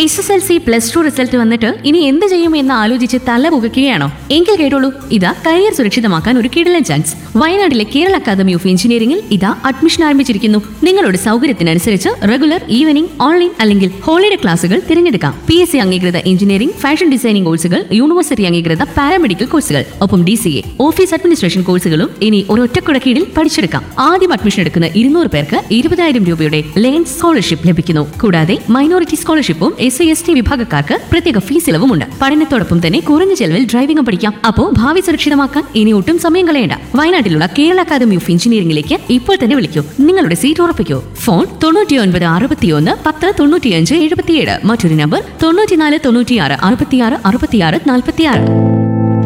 S S L C plus two result വന്നിട്ട് ഇനി എന്ത് ചെയ്യും എന്ന് ആലോചിച്ച് തല പുകയ്ക്കുകയാണോ എങ്കിൽ കേട്ടോളൂ ഇതാ കരിയർ സുരക്ഷിതമാക്കാൻ ഒരു കിടലൻ ചാൻസ് വയനാട്ടിലെ കേരള അക്കാദമി ഓഫ് എഞ്ചിനീയറിംഗിൽ ഇതാ അഡ്മിഷൻ ആരംഭിച്ചിരിക്കുന്നു നിങ്ങളുടെ സൗകര്യത്തിനനുസരിച്ച് റെഗുലർ ഈവനിംഗ് ഓൺലൈൻ അല്ലെങ്കിൽ ഹോളിഡേ ക്ലാസുകൾ തിരഞ്ഞെടുക്കാം പി എസ് സി അംഗീകൃത എഞ്ചിനീയറിംഗ് ഫാഷൻ ഡിസൈനിംഗ് കോഴ്സുകൾ യൂണിവേഴ്സിറ്റി അംഗീകൃത പാരാമെഡിക്കൽ കോഴ്സുകൾ ഒപ്പം D C A office administration കോഴ്സുകളും ഇനി ഒരൊറ്റക്കുട കീഴിൽ പഠിച്ചെടുക്കാം ആദ്യം അഡ്മിഷൻ എടുക്കുന്ന ഇരുന്നൂറ് പേർക്ക് ഇരുപതായിരം രൂപയുടെ ലേൺ സ്കോളർഷിപ്പ് ലഭിക്കുന്നു കൂടാതെ മൈനോറിറ്റി സ്കോളർഷിപ്പും എസ് സി എസ് ടി വിഭാഗക്കാർക്ക് പ്രത്യേക ഫീസ് ഇളവുമുണ്ട് പഠനത്തോടൊപ്പം തന്നെ കുറഞ്ഞ ചെലവിൽ ഡ്രൈവിംഗും പഠിക്കാം അപ്പോ ഭാവി സുരക്ഷിതമാക്കാൻ ഇനി ഒട്ടും സമയം കളയണ്ട വയനാട്ടിലുള്ള കേരള അക്കാദമി ഓഫ് എഞ്ചിനീയറിംഗിലേക്ക് ഇപ്പോൾ തന്നെ വിളിക്കൂ നിങ്ങളുടെ സീറ്റ് ഉറപ്പിക്കൂ ഫോൺ തൊണ്ണൂറ്റി ഒൻപത് അറുപത്തിയൊന്ന് പത്ത് തൊണ്ണൂറ്റിയഞ്ച് എഴുപത്തിയേഴ് മറ്റൊരു നമ്പർ തൊണ്ണൂറ്റിനാല് തൊണ്ണൂറ്റിയാറ് അറുപത്തിയാറ് അറുപത്തിയാറ് നാൽപ്പത്തിയാറ്